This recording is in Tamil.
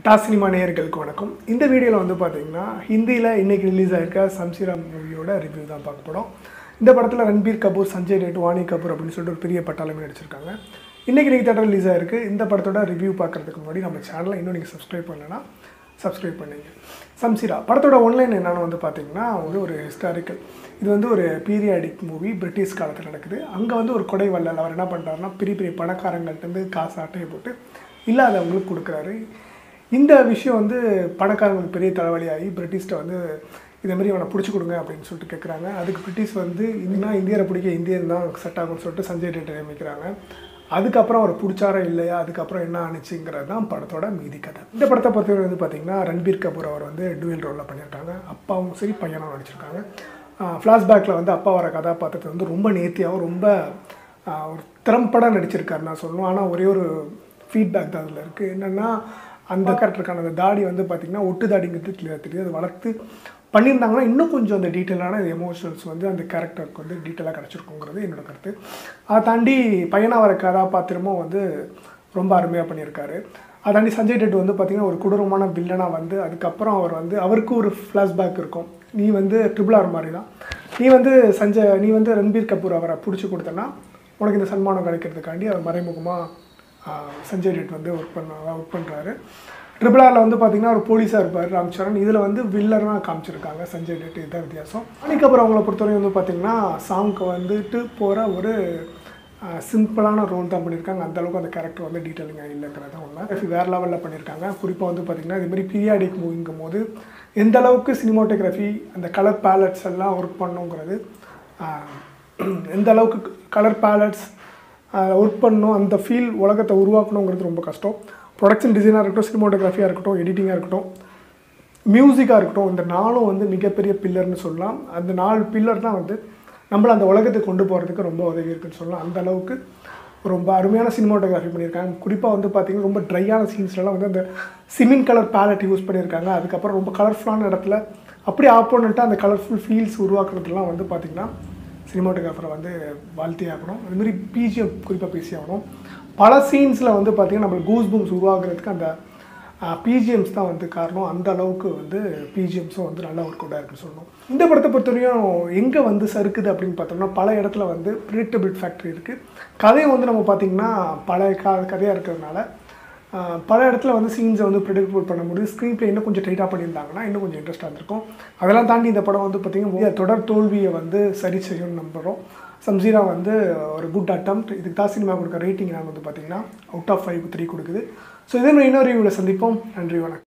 டாஸ் சினிமா நேயர்களுக்கு வணக்கம் இந்த வீடியோவில் வந்து பார்த்தீங்கன்னா ஹிந்தியில் இன்னைக்கு ரிலீஸ் ஆயிருக்க சம்சிரா மூவியோட ரிவ்யூ தான் பார்க்க போகிறோம் இந்த படத்தில் ரன்பீர் கபூர் சஞ்சய் டேட் வாணி கபூர் அப்படின்னு சொல்லிட்டு ஒரு பெரிய பட்டாளமே நடிச்சிருக்காங்க இன்னைக்கு இன்னைக்கு தேட்டர் ரிலீஸ் ஆயிருக்கு இந்த படத்தோட ரிவ்யூ பார்க்கறதுக்கு முன்னாடி நம்ம சேனலை இன்னும் நீங்கள் சப்ஸ்கிரைப் பண்ணலைன்னா சப்ஸ்கிரைப் பண்ணுங்க சம்சிரா படத்தோட ஒன்லைன் என்னன்னு வந்து பார்த்தீங்கன்னா வந்து ஒரு ஹிஸ்டாரிக்கல் இது வந்து ஒரு பீரியாடிக் மூவி பிரிட்டிஷ் காலத்தில் நடக்குது அங்கே வந்து ஒரு கொடை வள்ளல் அவர் என்ன பண்ணுறாருன்னா பெரிய பெரிய பணக்காரங்கள்ட்டேருந்து காசு அட்டையை போட்டு இல்லாதவங்களுக்கு கொடுக்குறாரு இந்த விஷயம் வந்து பணக்காரங்களுக்கு பெரிய தலைவலியாகி பிரிட்டிஷ்ட வந்து இதே மாதிரி அவனை பிடிச்சி கொடுங்க அப்படின்னு சொல்லிட்டு கேட்குறாங்க அதுக்கு பிரிட்டிஷ் வந்து இன்னும் இந்தியரை பிடிக்க இந்தியன் தான் செட் ஆகும்னு சொல்லிட்டு சஞ்சய் டேட்டை நியமிக்கிறாங்க அதுக்கப்புறம் அவர் பிடிச்சாரா இல்லையா அதுக்கப்புறம் என்ன ஆணுச்சுங்கிறது தான் படத்தோட மீதி கதை இந்த படத்தை பொறுத்தவரை வந்து பார்த்தீங்கன்னா ரன்பீர் கபூர் அவர் வந்து டுவெல் ரோலில் பண்ணியிருக்காங்க அப்பாவும் சரி பையனும் நடிச்சிருக்காங்க ஃப்ளாஷ்பேக்கில் வந்து அப்பா வர கதாபாத்திரத்தை வந்து ரொம்ப நேர்த்தியாகவும் ரொம்ப ஆஹ், ஒரு திறம்பட நடிச்சிருக்காரு நான் சொல்லணும் ஆனால் ஒரே ஒரு ஃபீட்பேக் தான் அதில் இருக்குது என்னென்னா அந்த கேரக்டருக்கான அந்த தாடி வந்து பார்த்திங்கன்னா ஒட்டு தாடிங்கிறது கிளியர் தெரியுது அது வளர்த்து பண்ணியிருந்தாங்கன்னா இன்னும் கொஞ்சம் அந்த டீட்டெயிலான எமோஷனல்ஸ் வந்து அந்த கேரக்டருக்கு வந்து டீட்டெயிலாக கிடச்சிருக்குங்கிறது என்னோட கருத்து அதை தாண்டி பையனாக வர கதாபாத்திரமும் வந்து ரொம்ப அருமையாக பண்ணியிருக்காரு அதை தாண்டி சஞ்சய் டெட் வந்து பார்த்திங்கன்னா ஒரு கொடூரமான வில்லனாக வந்து அதுக்கப்புறம் அவர் வந்து அவருக்கு ஒரு ஃப்ளாஷ்பேக் இருக்கும் நீ வந்து ட்ரிபிள் ஆர் மாதிரி தான் நீ வந்து சஞ்சய் நீ வந்து ரன்பீர் கபூர் அவரை பிடிச்சி கொடுத்தனா உனக்கு இந்த சன்மானம் கிடைக்கிறதுக்காண்டி அவர் மறைமுகமாக சஞ்சய் டெட் வந்து ஒர்க் பண்ண ஒர்க் பண்ணுறாரு ட்ரிபிள் ஆரில் வந்து பார்த்தீங்கன்னா ஒரு போலீஸாக இருப்பார் ராம் சரண் இதில் வந்து வில்லனாக காமிச்சிருக்காங்க சஞ்சய் டெட் இதுதான் வித்தியாசம் அதுக்கப்புறம் அவங்கள பொறுத்தவரைக்கும் வந்து பார்த்தீங்கன்னா சாங்க்கு வந்துட்டு போகிற ஒரு சிம்பிளான ரோல் தான் பண்ணியிருக்காங்க அந்த அளவுக்கு அந்த கேரக்டர் வந்து டீட்டெயிலிங்காக இல்லைங்கிறது தான் உண்மை வேறு லெவலில் பண்ணியிருக்காங்க குறிப்பாக வந்து பார்த்திங்கன்னா இது மாதிரி பீரியாடிக் மூவிங்கும் போது எந்த அளவுக்கு சினிமாட்டோகிராஃபி அந்த கலர் பேலட்ஸ் எல்லாம் ஒர்க் பண்ணுங்கிறது ஆஹ், எந்த அளவுக்கு கலர் பேலட்ஸ் ஒர்க் பண்ணணும் அந்த ஃபீல் உலகத்தை உருவாக்கணுங்கிறது ரொம்ப கஷ்டம் ப்ரொடக்ஷன் டிசைனாக இருக்கட்டும் சினிமாட்டோகிராஃபியாக இருக்கட்டும் எடிட்டிங்காக இருக்கட்டும் மியூசிக்காக இருக்கட்டும் இந்த நாளும் வந்து மிகப்பெரிய பில்லர்னு சொல்லலாம் அந்த நாலு பில்லர் தான் வந்து நம்மளை அந்த உலகத்துக்கு கொண்டு போகிறதுக்கு ரொம்ப உதவி இருக்குன்னு சொல்லலாம் அந்த அளவுக்கு ரொம்ப அருமையான சினிமாட்டோகிராஃபி பண்ணியிருக்காங்க குறிப்பாக வந்து பார்த்திங்கன்னா ரொம்ப ட்ரையான சீன்ஸ்லலாம் வந்து அந்த சிமின் கலர் பேலட் யூஸ் பண்ணியிருக்காங்க அதுக்கப்புறம் ரொம்ப கலர்ஃபுல்லான இடத்துல அப்படியே ஆப்போனண்ட்டாக அந்த கலர்ஃபுல் ஃபீல்ஸ் உருவாக்குறதுலாம் வந்து பார்த்திங்கன்னா சினிமாட்டோகிராஃபரை வந்து வாழ்த்தி ஆகணும் அதுமாரி பிஜிஎம் குறிப்பாக பேசி ஆகணும் பல சீன்ஸில் வந்து பார்த்திங்கன்னா நம்மளுக்கு கூஸ் பூம்ஸ் உருவாக்குறதுக்கு அந்த பிஜிஎம்ஸ் தான் வந்து காரணம் அந்த அளவுக்கு வந்து பிஜிஎம்ஸும் வந்து நல்லா ஒர்க் அவுட்டாக இருக்குன்னு சொல்லணும் இந்த படத்தை பொறுத்தவரையும் எங்கே வந்து சறுக்குது அப்படின்னு பார்த்தோம்னா பல இடத்துல வந்து ப்ரிடிக்டபிள் ஃபேக்ட்ரி இருக்குது கதையும் வந்து நம்ம பார்த்திங்கன்னா பழைய க கதையாக இருக்கிறதுனால ஆஹ், பல இடத்துல வந்து சீன்ஸை வந்து ப்ரிடிக்டபிள் பண்ண முடியும் ஸ்க்ரீன் ப்ளே இன்னும் கொஞ்சம் டைட்டாக பண்ணியிருந்தாங்கன்னா இன்னும் கொஞ்சம் இன்ட்ரெஸ்ட்டாக இருந்திருக்கும் அதெல்லாம் தாண்டி இந்த படம் வந்து பார்த்திங்கன்னா தொடர் தோல்வியை வந்து சரி செய்யும்னு நம்புகிறோம் சம்சீரா வந்து ஒரு குட் அட்டம் இதுக்கு தான் சினிமா கொடுக்க ரேட்டிங் நான் வந்து பார்த்திங்கன்னா அவுட் ஆஃப் ஃபைவ் த்ரீ கொடுக்குது ஸோ இதே மாதிரி இன்னொரு ரிவ்யூவில் சந்திப்போம் நன்றி வணக்கம்